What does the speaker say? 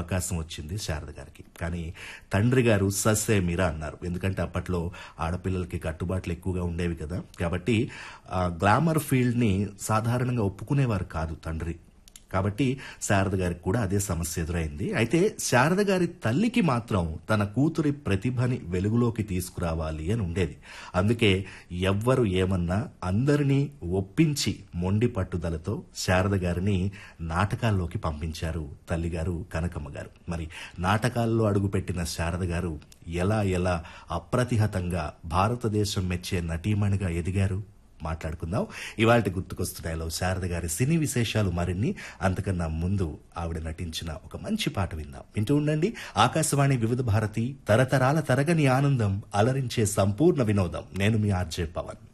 అవకాశం వచ్చింది శారద గారికి కానీ తండ్రి గారు సస్సే మీరా అన్నారు ఎందుకంటే అప్పట్లో ఆడపిల్లలకి కట్టుబాట్లు ఎక్కువగా ఉండేవి కదా కాబట్టి ఆ గ్లామర్ ఫీల్డ్ ని సాధారణంగా ఒప్పుకునేవారు కాదు తండ్రి కాబట్టి శారద గారికి కూడా అదే సమస్య ఎదురైంది అయితే శారద గారి తల్లికి మాత్రం తన కూతురి ప్రతిభని వెలుగులోకి తీసుకురావాలి అని ఉండేది అందుకే ఎవ్వరు ఏమన్నా అందరినీ ఒప్పించి మొండి పట్టుదలతో శారద గారిని నాటకాల్లోకి పంపించారు తల్లిగారు కనకమ్మ గారు మరి నాటకాల్లో అడుగుపెట్టిన శారద గారు ఎలా ఎలా అప్రతిహతంగా భారతదేశం మెచ్చే నటీమణిగా ఎదిగారు మాట్లాడుకుందాం ఇవాళ గుర్తుకొస్తున్నాయిలో శారద గారి సినీ విశేషాలు మరిన్ని అంతకన్నా ముందు ఆవిడ నటించిన ఒక మంచి పాట విందాం వింటూ ఉండండి ఆకాశవాణి వివిధ భారతి తరతరాల తరగని ఆనందం అలరించే సంపూర్ణ వినోదం నేను మీ ఆర్జే పవన్